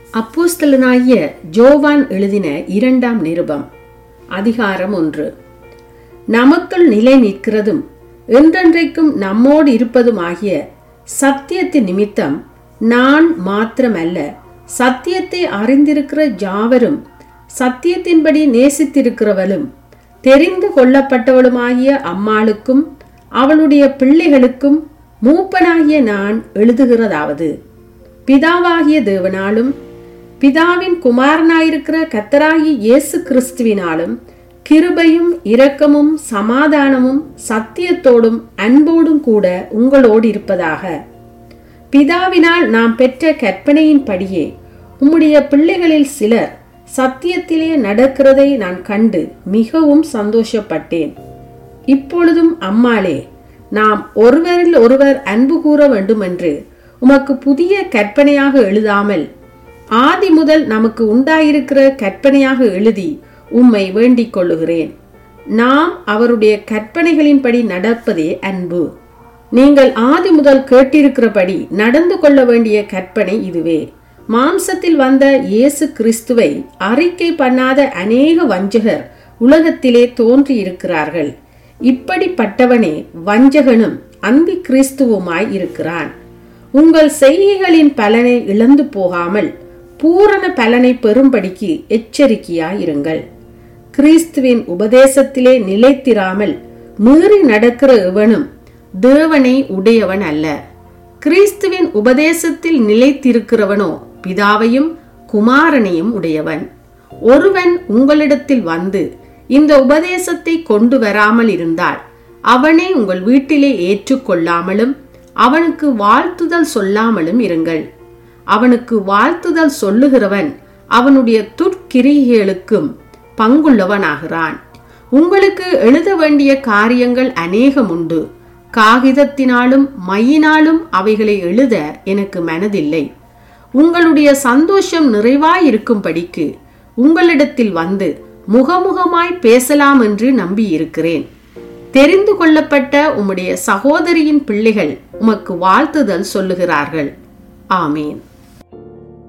அப்போஸ்தலனாகிய ஜோவான் எழுதின இரண்டாம் நிருபம் அதிகாரம் ஒன்று நமக்குள் நிலை நிற்கிறதும் என்றென்றைக்கும் நம்மோடு இருப்பதும் ஆகிய சத்தியத்தின் நிமித்தம் நான் மாத்திரமல்ல சத்தியத்தை அறிந்திருக்கிற ஜாவரும் சத்தியத்தின்படி நேசித்திருக்கிறவளும் தெரிந்து கொள்ளப்பட்டவளுமாகிய அம்மாளுக்கும் அவளுடைய பிள்ளைகளுக்கும் மூப்பனாகிய நான் எழுதுகிறதாவது பிதாவாகிய தேவனாலும் பிதாவின் குமாரனாயிருக்கிற கத்தராகி இயேசு கிறிஸ்துவினாலும் கிருபையும் இரக்கமும் சமாதானமும் சத்தியத்தோடும் அன்போடும் கூட உங்களோடு இருப்பதாக பிதாவினால் நாம் பெற்ற கற்பனையின்படியே உம்முடைய பிள்ளைகளில் சிலர் சத்தியத்திலே நடக்கிறதை நான் கண்டு மிகவும் சந்தோஷப்பட்டேன் இப்பொழுதும் அம்மாளே நாம் ஒருவரில் ஒருவர் அன்பு கூற வேண்டுமென்று உமக்கு புதிய கற்பனையாக எழுதாமல் ஆதி முதல் நமக்கு உண்டாயிருக்கிற கற்பனையாக எழுதி உம்மை வேண்டிக் கொள்ளுகிறேன் நாம் அவருடைய கற்பனைகளின்படி நடப்பதே அன்பு நீங்கள் ஆதி முதல் கேட்டிருக்கிறபடி நடந்து கொள்ள வேண்டிய கற்பனை இதுவே மாம்சத்தில் வந்த இயேசு கிறிஸ்துவை அறிக்கை பண்ணாத அநேக வஞ்சகர் உலகத்திலே தோன்றியிருக்கிறார்கள் இப்படிப்பட்டவனே வஞ்சகனும் அந்தி கிறிஸ்துவுமாய் இருக்கிறான் உங்கள் செய்கைகளின் பலனை இழந்து போகாமல் பூரண பலனை பெறும்படிக்கு எச்சரிக்கையாயிருங்கள் கிறிஸ்துவின் உபதேசத்திலே நிலைத்திராமல் மீறி நடக்கிற எவனும் தேவனை உடையவன் அல்ல கிறிஸ்துவின் உபதேசத்தில் நிலைத்திருக்கிறவனோ பிதாவையும் குமாரனையும் உடையவன் ஒருவன் உங்களிடத்தில் வந்து இந்த உபதேசத்தை கொண்டு வராமல் இருந்தால் அவனை உங்கள் வீட்டிலே ஏற்றுக்கொள்ளாமலும் அவனுக்கு வாழ்த்துதல் சொல்லாமலும் இருங்கள் அவனுக்கு வாழ்த்துதல் சொல்லுகிறவன் அவனுடைய துர்க்கிரிகளுக்கும் பங்குள்ளவனாகிறான் உங்களுக்கு எழுத வேண்டிய காரியங்கள் அநேகம் உண்டு காகிதத்தினாலும் மையினாலும் அவைகளை எழுத எனக்கு மனதில்லை உங்களுடைய சந்தோஷம் நிறைவாயிருக்கும்படிக்கு உங்களிடத்தில் வந்து முகமுகமாய் பேசலாம் என்று நம்பியிருக்கிறேன் தெரிந்து கொள்ளப்பட்ட உம்முடைய சகோதரியின் பிள்ளைகள் உமக்கு வாழ்த்துதல் சொல்லுகிறார்கள் ஆமேன்